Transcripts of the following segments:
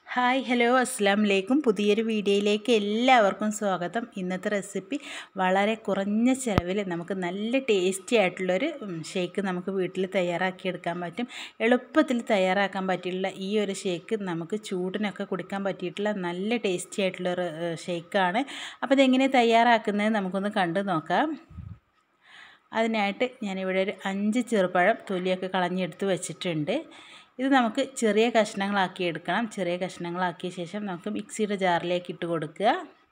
hi hello അസ്സാം വലൈക്കും പുതിയൊരു വീഡിയോയിലേക്ക് എല്ലാവർക്കും സ്വാഗതം ഇന്നത്തെ റെസിപ്പി വളരെ കുറഞ്ഞ ചിലവിൽ നമുക്ക് നല്ല ടേസ്റ്റി ആയിട്ടുള്ളൊരു ഷേക്ക് നമുക്ക് വീട്ടിൽ തയ്യാറാക്കിയെടുക്കാൻ പറ്റും എളുപ്പത്തിൽ തയ്യാറാക്കാൻ പറ്റിയുള്ള ഈ ഒരു ഷേക്ക് നമുക്ക് ചൂടിനൊക്കെ കുടിക്കാൻ പറ്റിയിട്ടുള്ള നല്ല ടേസ്റ്റി ആയിട്ടുള്ളൊരു ഷേക്കാണ് അപ്പോൾ ഇതെങ്ങനെ തയ്യാറാക്കുന്നത് നമുക്കൊന്ന് കണ്ടു നോക്കാം അതിനായിട്ട് ഞാനിവിടെ ഒരു അഞ്ച് ചെറുപഴം തൊലിയൊക്കെ കളഞ്ഞെടുത്ത് വെച്ചിട്ടുണ്ട് ഇത് നമുക്ക് ചെറിയ കഷ്ണങ്ങളാക്കി എടുക്കണം ചെറിയ കഷ്ണങ്ങളാക്കിയ ശേഷം നമുക്ക് മിക്സിയുടെ ജാറിലേക്ക് ഇട്ട് കൊടുക്കുക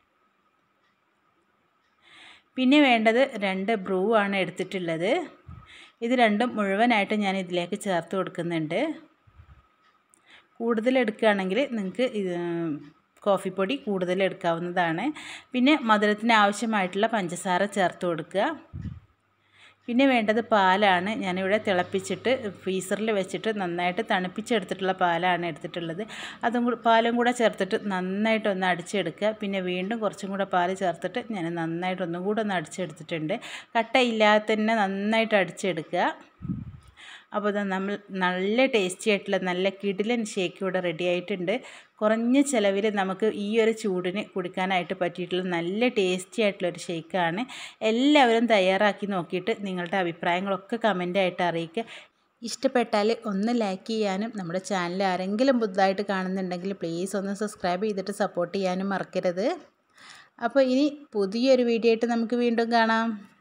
പിന്നെ വേണ്ടത് രണ്ട് ബ്രൂ ആണ് എടുത്തിട്ടുള്ളത് ഇത് രണ്ടും മുഴുവനായിട്ട് ഞാൻ ഇതിലേക്ക് ചേർത്ത് കൊടുക്കുന്നുണ്ട് കൂടുതൽ എടുക്കുകയാണെങ്കിൽ നിങ്ങൾക്ക് ഇത് കോഫിപ്പൊടി കൂടുതൽ എടുക്കാവുന്നതാണ് പിന്നെ മധുരത്തിന് ആവശ്യമായിട്ടുള്ള പഞ്ചസാര ചേർത്ത് കൊടുക്കുക പിന്നെ വേണ്ടത് പാലാണ് ഞാനിവിടെ തിളപ്പിച്ചിട്ട് ഫ്രീസറിൽ വെച്ചിട്ട് നന്നായിട്ട് തണുപ്പിച്ചെടുത്തിട്ടുള്ള പാലാണ് എടുത്തിട്ടുള്ളത് അതും കൂടെ പാലും കൂടെ ചേർത്തിട്ട് നന്നായിട്ടൊന്ന് അടിച്ചെടുക്കുക പിന്നെ വീണ്ടും കുറച്ചും കൂടെ പാൽ ചേർത്തിട്ട് ഞാൻ നന്നായിട്ടൊന്നും കൂടെ ഒന്ന് അടിച്ചെടുത്തിട്ടുണ്ട് കട്ടയില്ലാതെ തന്നെ നന്നായിട്ട് അടിച്ചെടുക്കുക അപ്പോൾ ഇത് നമ്മൾ നല്ല ടേസ്റ്റി ആയിട്ടുള്ള നല്ല കിടിലൻ ഷേക്ക് ഇവിടെ റെഡി ആയിട്ടുണ്ട് കുറഞ്ഞ ചിലവിൽ നമുക്ക് ഈ ഒരു ചൂടിന് കുടിക്കാനായിട്ട് പറ്റിയിട്ടുള്ള നല്ല ടേസ്റ്റി ആയിട്ടുള്ളൊരു ഷേക്കാണ് എല്ലാവരും തയ്യാറാക്കി നോക്കിയിട്ട് നിങ്ങളുടെ അഭിപ്രായങ്ങളൊക്കെ കമൻ്റായിട്ട് അറിയിക്കുക ഇഷ്ടപ്പെട്ടാൽ ഒന്ന് ലൈക്ക് ചെയ്യാനും നമ്മുടെ ചാനൽ ആരെങ്കിലും പുതുതായിട്ട് കാണുന്നുണ്ടെങ്കിൽ പ്ലീസ് ഒന്ന് സബ്സ്ക്രൈബ് ചെയ്തിട്ട് സപ്പോർട്ട് ചെയ്യാനും മറക്കരുത് അപ്പോൾ ഇനി പുതിയൊരു വീഡിയോ ആയിട്ട് നമുക്ക് വീണ്ടും കാണാം